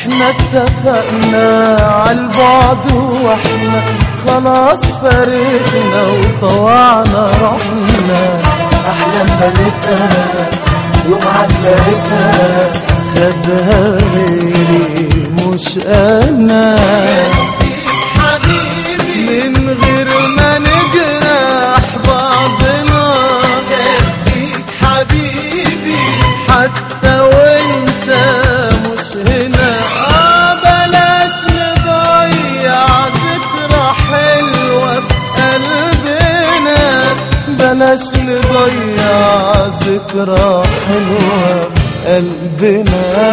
احنا اتفقنا عالبعد واحنا خلاص فارقنا وطوعنا رحنا احلام بنيتها يوم عدلتها خدها غيري مش انا حبيبي من غير ما نجرح بعضنا خليك حبيبي حتى وانت مش هنا اه بلاش نضيع ذكرى حلوة في قلبنا بلاش نضيع ذكرى حلوة في قلبنا